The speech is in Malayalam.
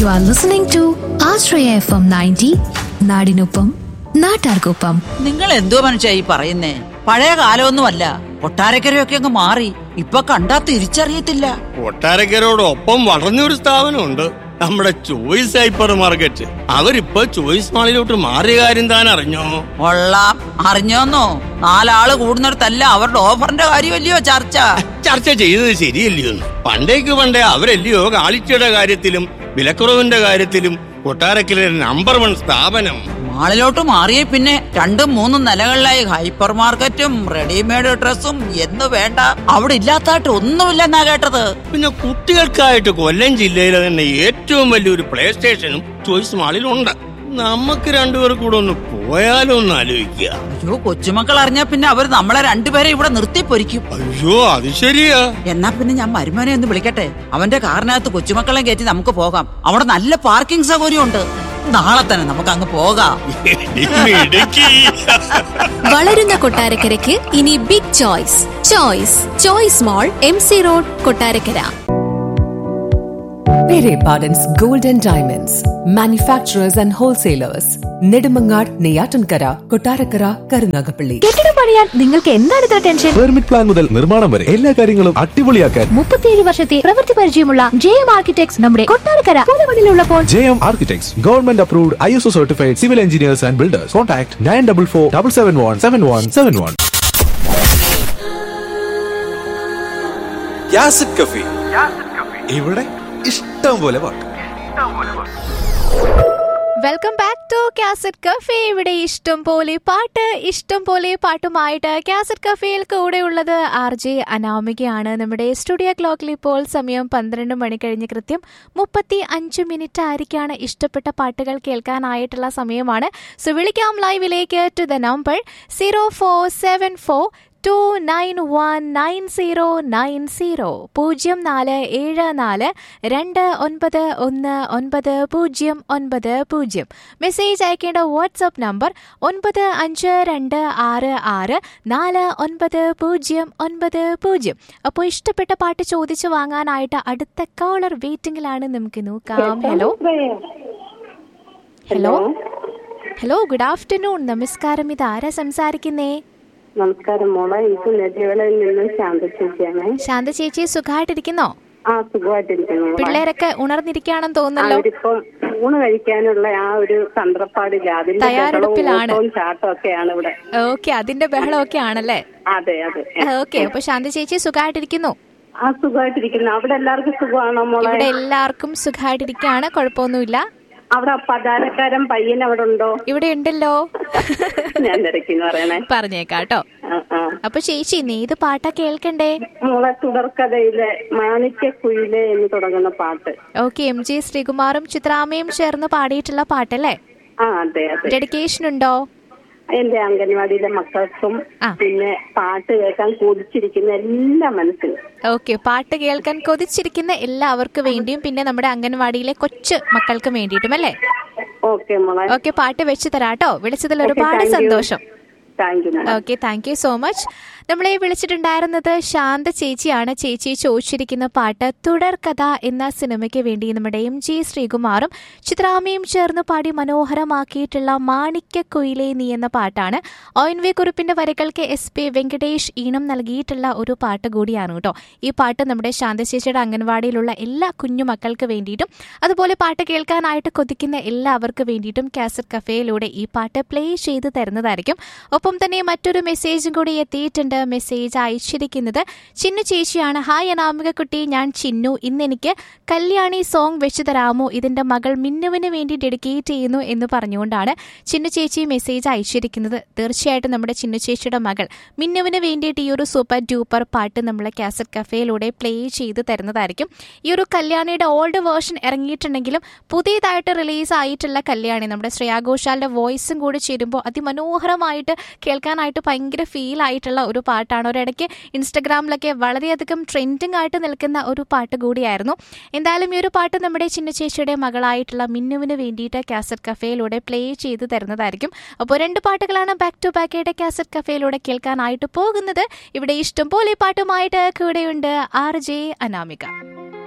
You are listening to Ashraya FM 90, നാടിനൊപ്പം നാട്ടാർക്കൊപ്പം നിങ്ങൾ എന്തോ മനുഷ്യ ഈ പറയുന്നേ പഴയ കാലമൊന്നുമല്ല കൊട്ടാരക്കരയൊക്കെ അങ്ങ് മാറി ഇപ്പൊ കണ്ടാ തിരിച്ചറിയത്തില്ല കൊട്ടാരക്കരോടൊപ്പം വളർന്നൊരു സ്ഥാപനമുണ്ട് നമ്മുടെ ചോയ്സ് ഹൈപ്പർ മാർക്കറ്റ് അവരിപ്പോ ചോയ്സ് മാളിലോട്ട് മാറിയ കാര്യം താൻ അറിഞ്ഞോ കൊള്ളാം അറിഞ്ഞോന്നോ നാലാള് കൂടുന്നിടത്തല്ല അവരുടെ ഓഫറിന്റെ കാര്യമല്ലയോ ചർച്ച ചർച്ച ചെയ്തത് ശരിയല്ലയോ പണ്ടേക്ക് പണ്ടേ അവരല്ലയോ കാളിച്ചയുടെ കാര്യത്തിലും വിലക്കുറവിന്റെ കാര്യത്തിലും കൊട്ടാരക്കര നമ്പർ വൺ സ്ഥാപനം മാളിലോട്ട് മാറിയ പിന്നെ രണ്ടും മൂന്നും നിലകളിലായി ഹൈപ്പർ മാർക്കറ്റും റെഡിമെയ്ഡ് ഡ്രസ്സും എന്ന് വേണ്ട അവിടെ ഇല്ലാത്തായിട്ട് ഒന്നുമില്ലെന്നാ കേട്ടത് പിന്നെ കുട്ടികൾക്കായിട്ട് കൊല്ലം ജില്ലയിലെ തന്നെ ഏറ്റവും വലിയൊരു പ്ലേ സ്റ്റേഷനും ചോയ്സ് മാളിലുണ്ട് നമുക്ക് രണ്ടുപേർ കൂടെ ഒന്ന് പോയാലോ ഒന്ന് ആലോചിക്കുക അയ്യോ കൊച്ചുമക്കൾ അറിഞ്ഞാ പിന്നെ അവർ നമ്മളെ രണ്ടുപേരെ ഇവിടെ നിർത്തി പൊരിക്കും അയ്യോ അത് ശരിയാ എന്നാ പിന്നെ ഞാൻ മരുമോനെ ഒന്ന് വിളിക്കട്ടെ അവന്റെ കാറിനകത്ത് കൊച്ചുമക്കളെ കയറ്റി നമുക്ക് പോകാം അവിടെ നല്ല പാർക്കിംഗ് സൗകര്യമുണ്ട് നാളെ തന്നെ നമുക്ക് അങ്ങ് പോകാം ഇടുക്കി വളരുന്ന കൊട്ടാരക്കരയ്ക്ക് ഇനി big choice choice choice mall M C road Kottarakkara Pere Pardon's Gold and Diamonds, manufacturers and wholesalers, Nedumangad, Neyatankara, Kotarakara, Karunagapalli. കെട്ടിടം പണിയാൻ നിങ്ങൾക്ക് എന്താണ് ഇത്ര ടെൻഷൻ പെർമിറ്റ് പ്ലാൻ മുതൽ നിർമ്മാണം വരെ എല്ലാ കാര്യങ്ങളും അടിപൊളിയാക്കാൻ മുപ്പത്തിയേഴ് വർഷത്തെ പ്രവൃത്തി പരിചയമുള്ള ജെ എം ആർക്കിടെക്ട്സ് നമ്മുടെ കൊട്ടാരക്കര പുതുമണിലുള്ളപ്പോൾ J M architects government approved I S O certified civil engineers and builders contact nine double four double seven one seven one seven one cafe ഇവിടെ ഇഷ്ടം പോലെ പാട്ട് welcome back to cassette cafe ഇവിടെ ഇഷ്ടം പോലെ പാട്ട് ഇഷ്ടം പോലെ പാട്ടുമായിട്ട് കാസറ്റ് കഫേയിൽ കൂടെ ഉള്ളത് ആർ ജെ അനാമികയാണ് നമ്മുടെ സ്റ്റുഡിയോ ക്ലോക്കിൽ ഇപ്പോൾ സമയം പന്ത്രണ്ട് മണി കഴിഞ്ഞ് കൃത്യം മുപ്പത്തി അഞ്ച് മിനിറ്റ് ആയിരിക്കാണ് ഇഷ്ടപ്പെട്ട പാട്ടുകൾ കേൾക്കാനായിട്ടുള്ള സമയമാണ് സോ വിളിക്കാം ലൈവിലേക്ക് to the number zero four seven four two nine one nine zero nine zero പൂജ്യം നാല് ഏഴ് നാല് രണ്ട് ഒൻപത് ഒന്ന് ഒൻപത് പൂജ്യം ഒൻപത് പൂജ്യം മെസ്സേജ് അയക്കേണ്ട വാട്സപ്പ് നമ്പർ ഒൻപത് അഞ്ച് രണ്ട് ആറ് ആറ് നാല് ഒൻപത് പൂജ്യം ഒൻപത് പൂജ്യം അപ്പോൾ ഇഷ്ടപ്പെട്ട പാട്ട് ചോദിച്ചു വാങ്ങാനായിട്ട് അടുത്ത കോളർ വെയിറ്റിംഗിലാണ് നമുക്ക് നോക്കാം hello hello hello good afternoon നമസ്കാരം ഇത് ആരാ സംസാരിക്കുന്നേ നമസ്കാരം മോളെ ഇത് നെല്ലിവിളയിൽ നിന്ന് ശാന്ത ചേച്ചിയാണ് ശാന്ത ചേച്ചി സുഖമായിട്ടിരിക്കുന്നോ ആ സുഖമായിട്ടിരിക്കുന്നു മോളെ. പിള്ളേരൊക്കെ ഉണർന്നിരിക്കുകയാണെന്ന് തോന്നുന്നല്ലോ അവരിപ്പം ഊണ് കഴിക്കാനുള്ള ആ ഒരു തന്ത്രപ്പാടില്ല അതിന്റെ ബഹളവും തയ്യാറെടുപ്പിലാണ്. ഓട്ടവും ചാട്ടവും ഒക്കെയാണ് ഇവിടെ ഓക്കെ അതിന്റെ ബഹളമൊക്കെ ആണല്ലേ അതെ അതെ ഓക്കെ അപ്പൊ ശാന്ത ചേച്ചി സുഖമായിട്ടിരിക്കുന്നു ആ സുഖമായിട്ടിരിക്കുന്നു അവിടെ എല്ലാവർക്കും സുഖമാണോ മോളെ ഇവിടെ എല്ലാവർക്കും സുഖമായിട്ടിരിക്കുകയാണ് കുഴപ്പമൊന്നുമില്ല അവിടെ പതാരക്കാരൻ പയ്യൻ അവിടെ ഉണ്ടോ ഇവിടെ ഉണ്ടല്ലോ ഞാൻ തിരക്കിന്ന് പറയണേ പറഞ്ഞേക്കാട്ടോ ആ, ആ. അപ്പൊ ചേച്ചി ഇന്ന് ഏത് പാട്ടാ കേൾക്കണ്ടേ മോളെ തുടർക്കഥയിലെ മാണിക്യ കുയിലെ എന്ന് തുടങ്ങുന്ന പാട്ട് ഓക്കെ എം ജി ശ്രീകുമാറും ചിത്രാമ്മയും ചേർന്ന് പാടിയിട്ടുള്ള പാട്ടല്ലേ ആ അതെ അതെ ഡെഡിക്കേഷൻ ഉണ്ടോ എന്റെ അംഗൻവാടിയിലെ മക്കൾക്കും ആ. പിന്നെ പാട്ട് കേൾക്കാൻ കൊതിച്ചിരിക്കുന്ന എല്ലാ മനസ്സിനും ഓക്കെ പാട്ട് കേൾക്കാൻ കൊതിച്ചിരിക്കുന്ന എല്ലാവർക്കും വേണ്ടിയും പിന്നെ നമ്മുടെ അംഗൻവാടിയിലെ കൊച്ചു മക്കൾക്കും വേണ്ടിയിട്ടും അല്ലേ ഓക്കെ മോളെ ഓക്കെ പാട്ട് വെച്ച് തരാട്ടോ വിളിച്ചതിൽ Okay, ഒരുപാട് thank you. സന്തോഷം താങ്ക് യു മോളെ okay thank you so much നമ്മളെ വിളിച്ചിട്ടുണ്ടായിരുന്നത് ശാന്ത ചേച്ചിയാണ് ചേച്ചി ചോദിച്ചിരിക്കുന്ന പാട്ട് തുടർക്കഥ എന്ന സിനിമയ്ക്ക് വേണ്ടി നമ്മുടെ എം ജി ശ്രീകുമാറും ചിത്രാമയും ചേർന്ന് പാടി മനോഹരമാക്കിയിട്ടുള്ള മാണിക്യക്കുയിലേ നീ എന്ന പാട്ടാണ് ഒ എൻ വി കുറിപ്പിന്റെ വരികൾക്ക് എസ് പി വെങ്കടേഷ് ഈണം നൽകിയിട്ടുള്ള ഒരു പാട്ട് കൂടിയാണ് കേട്ടോ ഈ പാട്ട് നമ്മുടെ ശാന്ത ചേച്ചിയുടെ അംഗൻവാടിയിലുള്ള എല്ലാ കുഞ്ഞു മക്കൾക്ക് വേണ്ടിയിട്ടും അതുപോലെ പാട്ട് കേൾക്കാനായിട്ട് കൊതിക്കുന്ന എല്ലാവർക്കും വേണ്ടിയിട്ടും കാസറ്റ് കഫേയിലൂടെ ഈ പാട്ട് പ്ലേ ചെയ്ത് തരുന്നതായിരിക്കും ഒപ്പം തന്നെ മറ്റൊരു മെസ്സേജും കൂടി എത്തിയിട്ടുണ്ട് മെസ്സേജ് അയച്ചിരിക്കുന്നത് ചിന്നു ചേച്ചിയാണ് ഹായ് അനാമിക കുട്ടി ഞാൻ ചിന്നു ഇന്ന് എനിക്ക് കല്യാണി സോങ് വെച്ച് തരാമോ ഇതിന്റെ മകൾ മിന്നുവിന് വേണ്ടി ഡെഡിക്കേറ്റ് ചെയ്യുന്നു എന്ന് പറഞ്ഞുകൊണ്ടാണ് ചിന്നു ചേച്ചി മെസ്സേജ് അയച്ചിരിക്കുന്നത് തീർച്ചയായിട്ടും നമ്മുടെ ചിന്നു ചേച്ചിയുടെ മകൾ മിന്നുവിന് വേണ്ടിയിട്ട് ഈ ഒരു സൂപ്പർ ഡ്യൂപ്പർ പാട്ട് നമ്മൾ കാസറ്റ് കഫേയിലൂടെ പ്ലേ ചെയ്ത് തരുന്നതായിരിക്കും ഈ ഒരു കല്യാണിയുടെ ഓൾഡ് വേർഷൻ ഇറങ്ങിയിട്ടുണ്ടെങ്കിലും പുതിയതായിട്ട് റിലീസ് ആയിട്ടുള്ള കല്യാണി നമ്മുടെ ശ്രേയാ ഘോഷാലിന്റെ വോയിസും കൂടി ചേരുമ്പോൾ അതിമനോഹരമായിട്ട് കേൾക്കാനായിട്ട് ഭയങ്കര ഫീൽ ആയിട്ടുള്ള ഒരു പാട്ടാണ് ഒരിടയ്ക്ക് ഇൻസ്റ്റഗ്രാമിലൊക്കെ വളരെയധികം ട്രെൻഡിങ് ആയിട്ട് നിൽക്കുന്ന ഒരു പാട്ട് കൂടിയായിരുന്നു എന്തായാലും ഈ ഒരു പാട്ട് നമ്മുടെ ചിന്ന ചേച്ചിയുടെ മകളായിട്ടുള്ള മിന്നുവിന് വേണ്ടിയിട്ട് കാസറ്റ് കഫേയിലൂടെ പ്ലേ ചെയ്ത് തരുന്നതായിരിക്കും അപ്പോൾ രണ്ട് പാട്ടുകളാണ് ബാക്ക് ടു ബാക്ക് ആയിട്ട് കാസറ്റ് കഫേയിലൂടെ കേൾക്കാനായിട്ട് പോകുന്നത് ഇവിടെ ഇഷ്ടം പോലെ പാട്ടുമായിട്ട് കൂടെയുണ്ട് ആർ ജെ അനാമിക